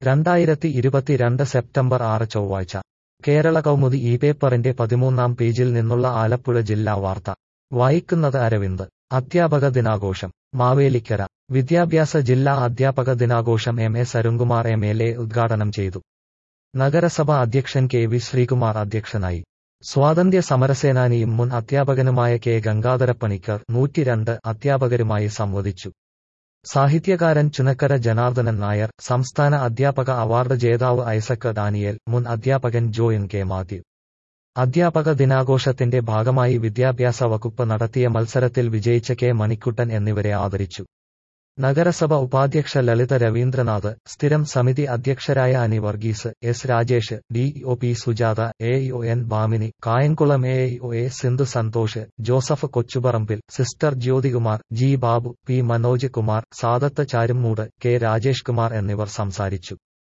രണ്ടായിരത്തി ഇരുപത്തിരണ്ട് സെപ്റ്റംബർ ആറ് ചൊവ്വാഴ്ച കേരള കൗമുദി ഈ പേപ്പറിന്റെ പതിമൂന്നാം പേജിൽ നിന്നുള്ള ആലപ്പുഴ ജില്ലാ വാർത്ത വായിക്കുന്നത് അരവിന്ദ് അധ്യാപക ദിനാഘോഷം മാവേലിക്കര വിദ്യാഭ്യാസ ജില്ലാ അധ്യാപക ദിനാഘോഷം M S Arunkumar M L A ഉദ്ഘാടനം ചെയ്തു നഗരസഭ അധ്യക്ഷൻ കെ വി ശ്രീകുമാർ അധ്യക്ഷനായി സ്വാതന്ത്ര്യ സമരസേനാനിയും മുൻ അധ്യാപകനുമായ കെ ഗംഗാധരപ്പണിക്കർ നൂറ്റിരണ്ട് അധ്യാപകരുമായി സംവദിച്ചു സാഹിത്യകാരൻ ചുനക്കര ജനാർദ്ദനൻ നായർ സംസ്ഥാന അധ്യാപക അവാർഡ് ജേതാവ് ഐസക് ഡാനിയേൽ മുൻ അധ്യാപകൻ ജോയിൻ കെ മാത്യു അധ്യാപക ദിനാഘോഷത്തിന്റെ ഭാഗമായി വിദ്യാഭ്യാസ വകുപ്പ് നടത്തിയ മത്സരത്തിൽ വിജയിച്ച കെ മണിക്കുട്ടൻ എന്നിവരെ ആദരിച്ചു നഗരസഭ ഉപാധ്യക്ഷ ലളിത രവീന്ദ്രനാഥ് സ്ഥിരം സമിതി അധ്യക്ഷരായ Ani Varghese S Rajesh D O P Sujatha A O N Bhamini Kayamkulam A O A Sindhu Santhosh Joseph Kochuparambil sister Jyothikumar G Babu P Manoj Kumar Sadath Charumood K Rajesh Kumar എന്നിവർ സംസാരിച്ചു